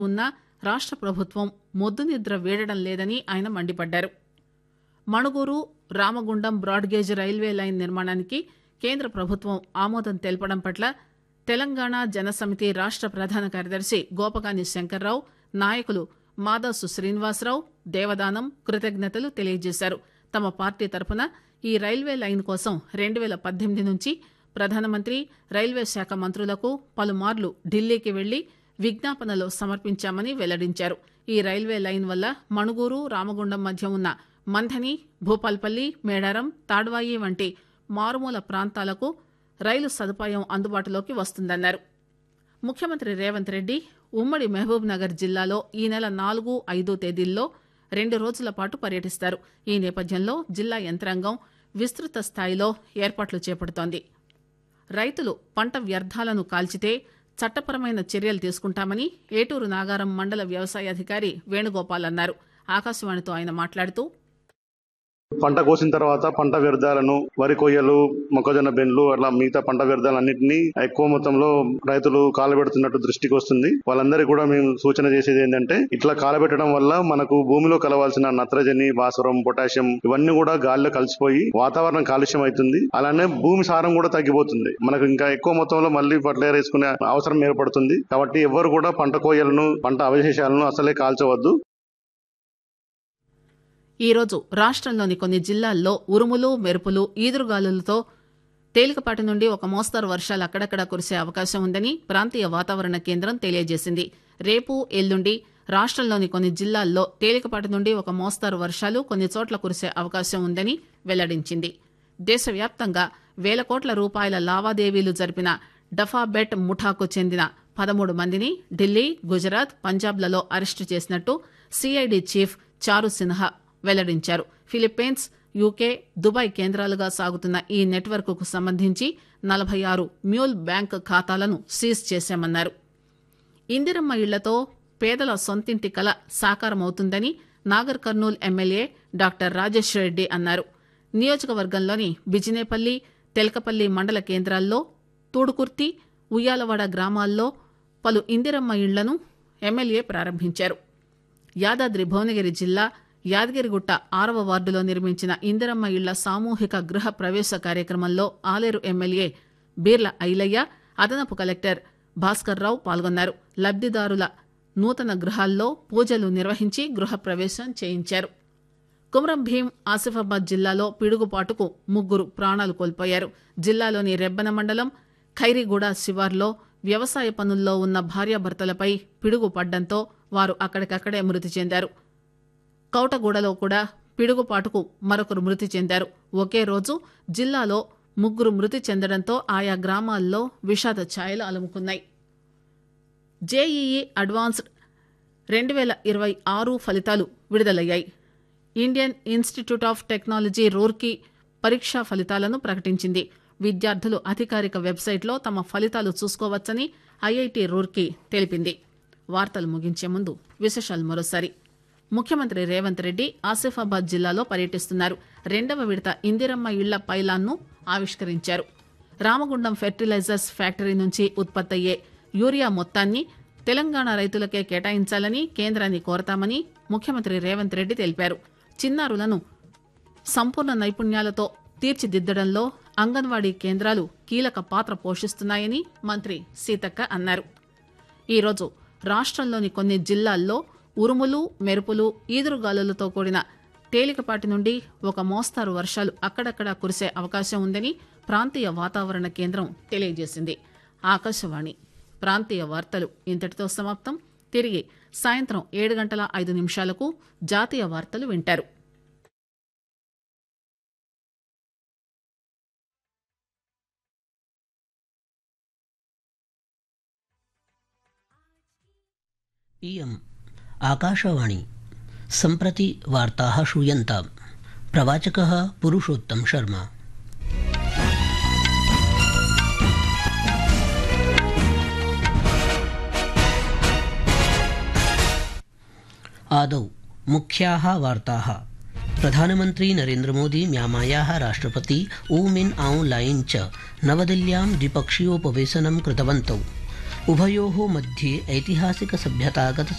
ఉన్నా రాష్ట ప్రభుత్వం మొద్దు నిద్ర వీడడం లేదని ఆయన మండిపడ్డారు Manuguru Ramagundam broad gauge railway line నిర్మాణానికి కేంద్ర ప్రభుత్వం ఆమోదం తెలపడం పట్ల తెలంగాణ జనసమితి రాష్ట ప్రధాన కార్యదర్శి గోపకాని శంకర్రావు నాయకులు మాదాసు శ్రీనివాసరావు దేవదానం కృతజ్ఞతలు తెలియజేశారు తమ పార్టీ తరఫున ఈ రైల్వే లైన్ కోసం రెండు పేల పద్దెనిమిది నుంచి ప్రధానమంత్రి రైల్వే శాఖ మంత్రులకు పలుమార్లు ఢిల్లీకి వెళ్లి విజ్ఞాపనలు సమర్పించామని వెల్లడించారు ఈ రైల్వే లైన్ వల్ల మణుగూరు రామగుండం మధ్య ఉన్న మంథని భూపాల్పల్లి మేడారం తాడ్వాయి వంటి మారుమూల ప్రాంతాలకు రైలు సదుపాయం అందుబాటులోకి వస్తుందన్నారు ముఖ్యమంత్రి రేవంత్ రెడ్డి ఉమ్మడి మహబూబ్ నగర్ జిల్లాలో ఈ నెల నాలుగు ఐదు తేదీల్లో రెండు రోజుల పాటు పర్యటిస్తారు ఈ నేపథ్యంలో జిల్లా యంత్రాంగం విస్తృత స్థాయిలో ఏర్పాట్లు చేపడుతోంది రైతులు పంట వ్యర్థాలను కాల్చితే చట్టపరమైన చర్యలు తీసుకుంటామని ఏటూరు నాగారం మండల వ్యవసాయ అధికారి వేణుగోపాల్ అన్నారు ఆకాశవాణితో ఆయన మాట్లాడుతూ పంట కోసిన తర్వాత పంట వ్యర్థాలను వరి కొయ్యలు మొక్కజొన్న బెండ్లు అట్లా మిగతా పంట వ్యర్థాలన్నింటినీ ఎక్కువ మొత్తంలో రైతులు కాలబెడుతున్నట్టు దృష్టికి వస్తుంది వాళ్ళందరికీ కూడా మేము సూచన చేసేది ఏంటంటే ఇట్లా కాలబెట్టడం వల్ల మనకు భూమిలో కలవాల్సిన నత్రజని భాస్వరం పొటాషియం ఇవన్నీ కూడా గాలిలో కలిసిపోయి వాతావరణం కాలుష్యం అవుతుంది అలానే భూమి సారం కూడా తగ్గిపోతుంది మనకు ఇంకా ఎక్కువ మొత్తంలో మళ్ళీ ఫర్టిలైజర్ వేసుకునే అవసరం ఏర్పడుతుంది కాబట్టి ఎవరు కూడా పంట కోయలను పంట అవశేషాలను అసలే కాల్చవద్దు ఈరోజు రాష్ట్రంలోని కొన్ని జిల్లాల్లో ఉరుములు మెరుపులు ఈదురుగాలులతో తేలికపాటి నుండి ఒక మోస్తరు వర్షాలు అక్కడక్కడ కురిసే అవకాశం ఉందని ప్రాంతీయ వాతావరణ కేంద్రం తెలియజేసింది రేపు ఎల్లుండి రాష్ట్రంలోని కొన్ని జిల్లాల్లో తేలికపాటి నుండి ఒక మోస్తరు వర్షాలు కొన్ని చోట్ల కురిసే అవకాశం ఉందని వెల్లడించింది దేశవ్యాప్తంగా వేల కోట్ల రూపాయల లావాదేవీలు జరిపిన డఫాబెట్ ముఠాకు చెందిన పదమూడు మందిని ఢిల్లీ గుజరాత్ పంజాబ్లలో అరెస్టు చేసినట్టు సిఐడి చీఫ్ చారు సిన్హా వెల్లడించారు ఫిలిప్పీన్స్ యూకే దుబాయ్ కేంద్రాలుగా సాగుతున్న ఈ నెట్వర్క్ కు సంబంధించి నలభై ఆరు మ్యూల్ బ్యాంక్ ఖాతాలను సీజ్ చేశామన్నారు ఇందిరమ్మ ఇళ్లతో పేదల సొంతింటి కల సాకారమవుతుందని నాగర్ కర్నూల్ ఎమ్మెల్యే డాక్టర్ రాజేష్ రెడ్డి అన్నారు నియోజకవర్గంలోని బిజినేపల్లి తెలకపల్లి మండల కేంద్రాల్లో తూడుకుర్తి ఉయ్యాలవాడ గ్రామాల్లో పలు ఇందిరమ్మ ఇళ్లను ఎమ్మెల్యే ప్రారంభించారు యాదాద్రి భువనగిరి జిల్లా యాదగిరిగుట్ట ఆరవ వార్డులో నిర్మించిన ఇందిరమ్మ ఇళ్ల సామూహిక గృహ ప్రవేశ కార్యక్రమంలో ఆలేరు ఎమ్మెల్యే బీర్ల ఐలయ్య అదనపు కలెక్టర్ భాస్కర్ రావు పాల్గొన్నారు లబ్దిదారుల నూతన గృహాల్లో పూజలు నిర్వహించి గృహ ప్రవేశం చేయించారు కుమరం భీం ఆసిఫాబాద్ జిల్లాలో పిడుగుపాటుకు ముగ్గురు ప్రాణాలు కోల్పోయారు జిల్లాలోని రెబ్బన మండలం ఖైరీగూడ శివార్లో వ్యవసాయ పనుల్లో ఉన్న భార్యాభర్తలపై పిడుగు పడ్డంతో వారు అక్కడికక్కడే మృతి చెందారు కౌటగూడలో కూడా పిడుగుపాటుకు మరొకరు మృతి చెందారు ఒకే రోజు జిల్లాలో ముగ్గురు మృతి చెందడంతో ఆయా గ్రామాల్లో విషాద ఛాయలు అలుముకున్నాయి జేఈఈ అడ్వాన్స్డ్ రెండు వేల ఇరవై ఆరు ఫలితాలు విడుదలయ్యాయి Indian Institute of Technology Roorkee పరీక్షా ఫలితాలను ప్రకటించింది విద్యార్థులు అధికారిక వెబ్సైట్లో తమ ఫలితాలు చూసుకోవచ్చని ఐఐటి రూర్కీ తెలిపింది వార్తలు ముగించే ముందు విశేషాలు మరోసారి ముఖ్యమంత్రి రేవంత్ రెడ్డి ఆసిఫాబాద్ జిల్లాలో పర్యటిస్తున్నారు రెండవ విడత ఇందిరమ్మ ఇళ్ల పైలాన్ను ఆవిష్కరించారు రామగుండం ఫెర్టిలైజర్స్ ఫ్యాక్టరీ నుంచి ఉత్పత్తయ్యే యూరియా మొత్తాన్ని తెలంగాణ రైతులకే కేటాయించాలని కేంద్రాన్ని కోరతామని ముఖ్యమంత్రి రేవంత్ రెడ్డి తెలిపారు చిన్నారులను సంపూర్ణ నైపుణ్యాలతో తీర్చిదిద్దడంలో అంగన్వాడీ కేంద్రాలు కీలక పాత్ర పోషిస్తున్నాయని మంత్రి సీతక్క అన్నారు ఈరోజు రాష్ట్రంలోని కొన్ని జిల్లాల్లో ఉరుములు మెరుపులు ఈదురుగాలులతో కూడిన తేలికపాటి నుండి ఒక మోస్తారు వర్షాలు అక్కడక్కడా కురిసే అవకాశం ఉందని ప్రాంతీయ వాతావరణ కేంద్రం తెలియజేసింది ఆకాశవాణి ప్రాంతీయ వార్తలు ఇంతటితో సమాప్తం తిరిగి సాయంత్రం ఏడు గంటల ఐదు నిమిషాలకు జాతీయ వార్తలు వింటారు इयम् आकाशवाणी सम्प्रति वार्ताः श्रूयन्ताम् प्रवाचकः पुरुषोत्तम शर्मा आदौ मुख्याः वार्ताः प्रधानमन्त्री नरेन्द्रमोदी म्यामायाः राष्ट्रपति ऊ मिन आऊ लाइन च नवदिल्ल्यां द्विपक्षीयोपवेशनं कृतवन्तौ उभयोः मध्ये ऐतिहासिकसभ्यतागत